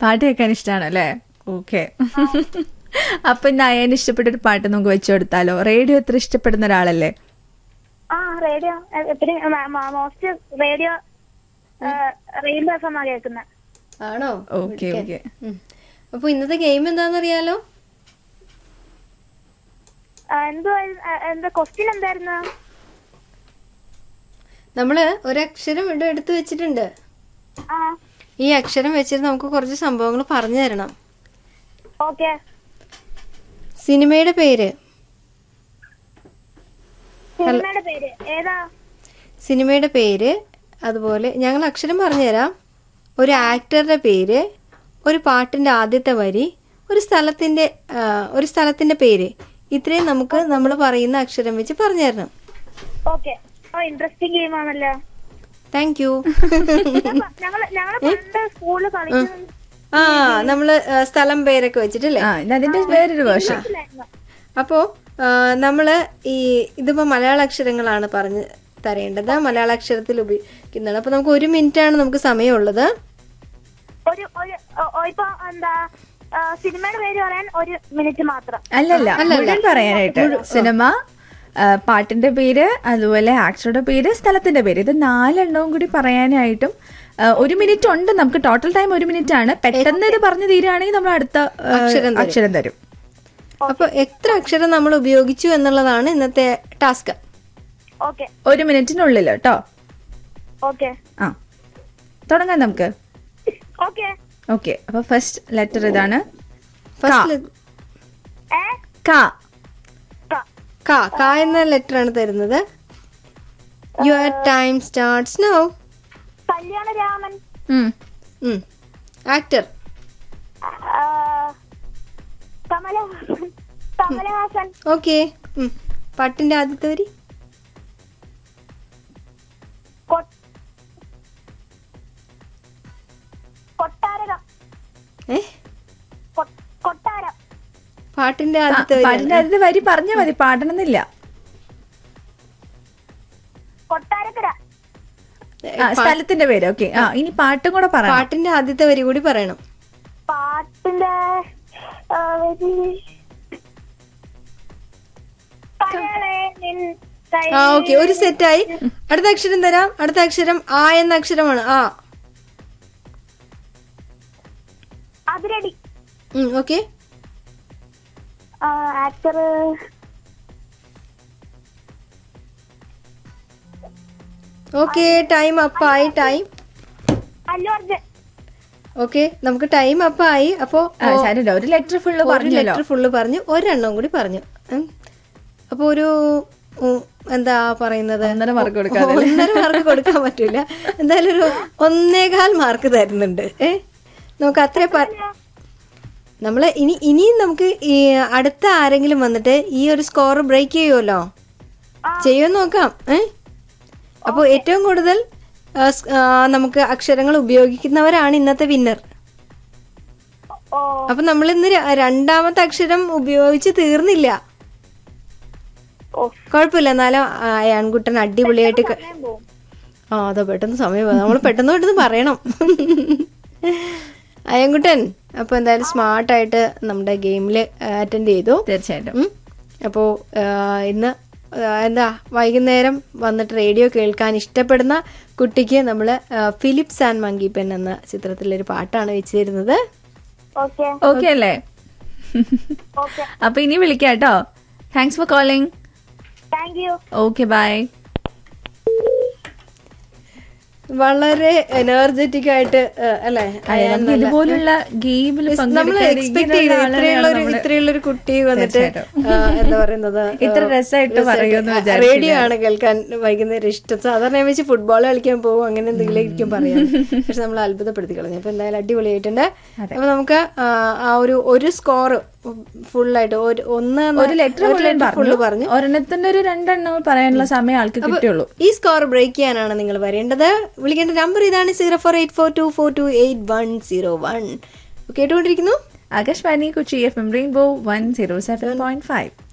പാട്ട് കേൾക്കാൻ ഇഷ്ടമാണ് അല്ലേ ഓക്കെ അപ്പൊ നയന് ഇഷ്ടപ്പെട്ട ഒരു പാട്ട് നമുക്ക് വെച്ചു കൊടുത്താലോ റേഡിയോ എത്ര ഇഷ്ടപ്പെടുന്ന ഒരാളല്ലേ ആ റേഡിയോ എപ്പോഴും most radio railway F M ആ കേൾക്കുന്നത് ആണോ ഓക്കെ ഓക്കെ ഉം. അപ്പൊ ഇന്നത്തെ ഗെയിം എന്താണെന്നറിയാലോ എന്തോ എന്താ ക്വസ്റ്റ്യൻ എന്തായിരുന്നു നമ്മള് ഒരക്ഷരം ഇവിടെ എടുത്തു വെച്ചിട്ടുണ്ട് ആ ഈ അക്ഷരം വെച്ചിട്ട് നമുക്ക് കുറച്ച് സംഭവങ്ങൾ പറഞ്ഞു തരണം ഓക്കെ സിനിമയുടെ പേര് സിനിമയുടെ പേര് ഏതാ സിനിമയുടെ പേര് അതുപോലെ ഞങ്ങൾ അക്ഷരം പറഞ്ഞുതരാം ഒരു ആക്ടറുടെ പേര് ഒരു പാട്ടിന്റെ ആദ്യത്തെ വരി ഒരു സ്ഥലത്തിന്റെ ആ, ഒരു സ്ഥലത്തിന്റെ പേര് ഇത്രയും നമുക്ക് നമ്മൾ പറയുന്ന അക്ഷരം വെച്ച് പറഞ്ഞു തരണം ഓക്കെ ഓ ഇൻട്രസ്റ്റിംഗ് ഗെയിം ആണല്ലോ താങ്ക് യു ഞങ്ങള് ഞങ്ങള് പണ്ട് സ്കൂളിൽ കളിക്കുന്നത് ആ നമ്മള് ആ, സ്ഥലം പേരൊക്കെ വെച്ചിട്ടല്ലേ ആ ഇത് അതിന്റെ വേറൊരു വേർഷൻ അപ്പോൾ നമ്മൾ ഈ ഇതിപ്പോൾ മലയാള അക്ഷരങ്ങളാണ് പറഞ്ഞ് തരേണ്ടത് മലയാള അക്ഷരത്തിൽ ഉപയോഗിക്കുന്നതാണ് അപ്പോൾ നമുക്ക് ഒരു മിനിറ്റ് ആണ് നമുക്ക് സമയമുള്ളത് ഒരു ഒരു ഓ- ഓ, ഇപ്പൊ എന്താ ആ, സിനിമയുടെ പേര് പറയാൻ ഒരു മിനിറ്റ് മാത്രം അല്ലല്ല മുഴുവൻ പറയാനായിട്ട് സിനിമ ആ, പാട്ടിന്റെ പേര് അതുപോലെ ആക്ടറുടെ പേര് സ്ഥലത്തിന്റെ പേര് ഇത് നാലെണ്ണവും കൂടി പറയാനായിട്ടും ആ, ഒരു മിനിറ്റ് ഉണ്ട് നമുക്ക് ടോട്ടൽ ടൈം ഒരു മിനിറ്റ് ആണ് പെട്ടെന്ന് ഇത് പറഞ്ഞു തീരുകയാണെങ്കിൽ നമ്മൾ അടുത്ത ആ, അക്ഷരം തരും അപ്പോൾ എത്ര അക്ഷരം നമ്മൾ ഉപയോഗിച്ചു എന്നുള്ളതാണ് ഇന്നത്തെ ടാസ്ക് ഓക്കെ ഒരു മിനിറ്റിനുള്ളിൽ കേട്ടോ ഓക്കെ ആ തുടങ്ങാം നമുക്ക് ഓക്കെ ഓക്കെ അപ്പൊ ഫസ്റ്റ് ലെറ്റർ ഇതാണ് ഫസ്റ്റ് ഏ ക ക. ക ക എന്ന ലെറ്റർ ആണ് തരുന്നത് your time starts now Kalyanaraman ഉം. ആക്ടർ ആ, കമലഹാസൻ കമലഹാസൻ ഓക്കെ പാട്ടിന്റെ ആദ്യത്തെ വരി കൊ- കൊട്ടാരകം ഏ കൊ- കൊട്ടാരം പാട്ടിന്റെ ആ, ആദ്യത്തെ വരി പാട്ടിന്റെ ആദ്യത്തെ വരി പറഞ്ഞാൽ മതി പാടണമെന്നില്ല കൊട്ടാരക്കര ആ, സ്ഥലത്തിന്റെ പേര് ഓക്കെ ആ ഇനി പാട്ടും കൂടെ പറ പാട്ടിന്റെ ആദ്യത്തെ വരി കൂടി പറയണം പാട്ടിന്റെ ആ, വരി. കരളെ നിൻ കൈ- ആ ഓക്കെ ഒരു സെറ്റായി അടുത്ത അക്ഷരം തരാം അടുത്ത അക്ഷരം ആ എന്ന അക്ഷരമാണ് ആ Athiradi okay actor okay time അപ്പായി ടൈം അല്ലു അർജുൻ ഓക്കെ നമുക്ക് ടൈം അപ്പായി അപ്പോ ആ, സാരമില്ല ഒരു ലെറ്റർ ഫുള്ള് ഒരു പറഞ്ഞല്ലോ ലെറ്റർ ഫുള്ള് പറഞ്ഞു ഒരെണ്ണം കൂടി പറഞ്ഞു ഉം. അപ്പൊ ഒരു ഉം, എന്താ പറയുന്നത് ഒന്നര മാർക്ക് കൊടുക്കാതെ ഒന്നര മാർക്ക് കൊടുക്കാൻ പറ്റൂല എന്തായാലും ഒരു ഒന്നേകാൽ മാർക്ക് തരുന്നുണ്ട് ഏ നമുക്ക് അത്ര നമ്മള് ഇനി ഇനിയും നമുക്ക് ഈ അടുത്ത ആരെങ്കിലും വന്നിട്ട് ഈ ഒരു സ്കോർ ബ്രേക്ക് ചെയ്യുമല്ലോ ചെയ്യുമെന്ന് നോക്കാം ഏ അപ്പോൾ ഏറ്റവും കൂടുതൽ ആ, സ്- ആ, നമുക്ക് അക്ഷരങ്ങൾ ഉപയോഗിക്കുന്നവരാണ് ഇന്നത്തെ വിന്നർ ഓ അപ്പൊ നമ്മൾ ഇന്ന് രണ്ടാമത്തെ അക്ഷരം ഉപയോഗിച്ച് തീർന്നില്ല ഓ കുഴപ്പമില്ല എന്നാലും ആ, ആൺകുട്ടൻ അടിപൊളിയായിട്ട് ക- സമയം പോവും ആ അതാ പെട്ടെന്ന് സമയം നമ്മൾ പെട്ടെന്ന് പെട്ടെന്ന് പറയണം അയൻകുട്ടൻ അപ്പൊ എന്തായാലും സ്മാർട്ടായിട്ട് നമ്മുടെ ഗെയിമിൽ അറ്റൻഡ് ചെയ്തു തീർച്ചയായിട്ടും ഉം. അപ്പോ ആ, ഇന്ന് ആ, എന്താ വൈകുന്നേരം വന്നിട്ട് റേഡിയോ കേൾക്കാൻ ഇഷ്ടപ്പെടുന്ന കുട്ടിക്ക് നമ്മൾ ഫിലിപ്സ് ആൻഡ് മങ്കി പെൻ എന്ന ചിത്രത്തിലൊരു പാട്ടാണ് വെച്ച് തരുന്നത് ഓക്കെ ഓക്കെ അല്ലേ ഓക്കെ അപ്പൊ ഇനി വിളിക്കാം കേട്ടോ thanks for calling thank you okay bye വളരെ എനർജറ്റിക് ആയിട്ട് ആ, അല്ലേ അയാൻ നമുക്ക് നല്ല- ഇതുപോലുള്ള ഗെയിമിൽ നമ്മൾ എക്സ്പെക്ട് ചെയ്ത് ഇത്രയുള്ള ഒരു ഇത്രയുള്ള ഒരു കുട്ടി വന്നിട്ട് ആ, എന്താ പറയുന്നത് ഇത്ര രസമായിട്ട് പറയുമെന്ന് വിചാരിച്ചില്ല. റേഡിയോ ആണ് കേൾക്കാൻ വൈകുന്നേരം ഇഷ്ടം സാധാരണ ഞാൻ വെച്ച് ഫുട്ബോൾ കളിക്കാൻ പോകും അങ്ങനെ എന്തെങ്കിലും ആയിരിക്കും പറയാം പക്ഷെ നമ്മൾ അത്ഭുതപ്പെടുത്തി കളഞ്ഞു അപ്പൊ എന്തായാലും അടിപൊളിയായിട്ടുണ്ട് അപ്പൊ നമുക്ക് ആ, ആ ഒരു ഒരു സ്കോർ ഫുള്ളായിട്ട് ഒരു ഒന്ന് എന്ന- ഒരു ലെറ്റർ ഫുള്ള് പറഞ്ഞു ഒരെണ്ണത്തിന്റെ ഒരു രണ്ടെണ്ണം പറയാനുള്ള സമയം ആൾക്ക് കിട്ടിയുള്ളൂ ഈ സ്കോർ ബ്രേക്ക് ചെയ്യാനാണ് നിങ്ങൾ വരേണ്ടത് വിളിക്കേണ്ട നമ്പർ ഇതാണ് zero four eight four two four two eight one zero one കേട്ടുകൊണ്ടിരിക്കുന്നു Akashvani Kochi F M rainbow one zero seven point five